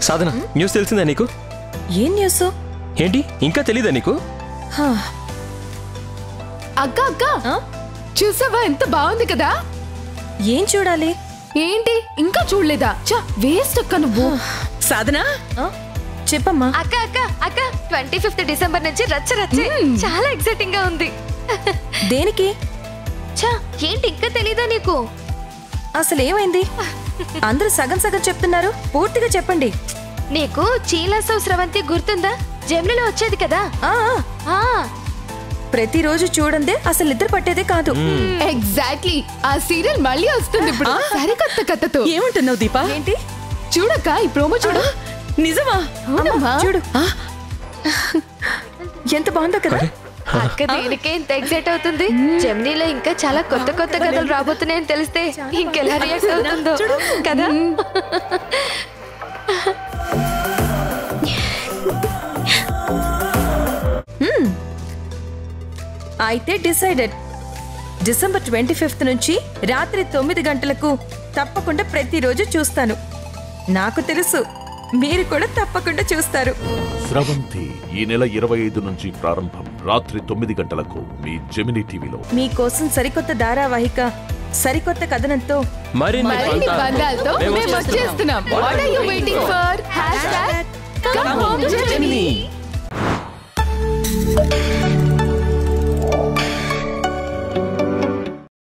సాధన news తెలిసిందా నీకు ఏం న్యూస్ ఏంటి ఇంకా తెలీదా నీకు అక్క అక్క చూసావా ఎంత బాగుంది కదా ఏం చూడాలి ఏంటి ఇంకా చూడలేదా చా వేస్ట్ అక్క నువ్వు సాధన ఆ? చెప్పమ్మా అక్క అక్క అక్క ట్వంటీ ఫిఫ్త్ డిసెంబర్ నుంచి రచ్చ రచ్చే చాలా ఎక్సైటింగ్ గా ఉంది దేనికి ఛా ఏంటి ఇంకా తెలీదా నీకు అసలు ఏమైంది అందరూ సగం సగం చెప్తున్నారు పూర్తిగా చెప్పండి నీకు చీలాసౌ స్రవంతి గుర్తుందా జమినిలో వచ్చేది కదా ఆ ఆ, ఆ ప్రతిరోజు చూడందే అసలు నిద్ర పట్టేదే కాదు ఎగ్జాక్ట్లీ ఆ సీరియల్ మళ్ళీ వస్తుంది ఇప్పుడు సరికొత్త కథతో ఏమంటున్నావు దీపా ఏంటి చూడక్క ఈ ప్రోమో చూడు నిజమా అవునమ్మా చూడు ఎంత బాగుందో కదా అక్క దీనికే ఇంత ఎక్సైట్ అవుతుంది జమినీలో ఇంకా చాలా కొత్త కొత్త కథలు రాబోతున్నాయని తెలిస్తే ఇంకెలా రియాక్ట్ అవుతుందో కదా అయితే డిసైడెడ్ డిసెంబర్ ట్వంటీ ఫిఫ్త్ నుంచి రాత్రి తొమ్మిది గంటలకు తప్పకుండా ప్రతిరోజు చూస్తాను నాకు తెలుసు మీరు కూడా తప్పకుండా చూస్తారు స్రవంతి ఈ నెల ఇరవై ఐదు నుంచి ప్రారంభం రాత్రి తొమ్మిది గంటలకు మీ జెమిని టీవీలో మీకోసం సరికొత్త ధారావాహిక సరికొత్త కథనంతో మరిన్ని మరిన్ని బంధాలు. బంధాలతో మేము మేము వచ్చేస్తున్నాం what are you waiting for hashtag come home journey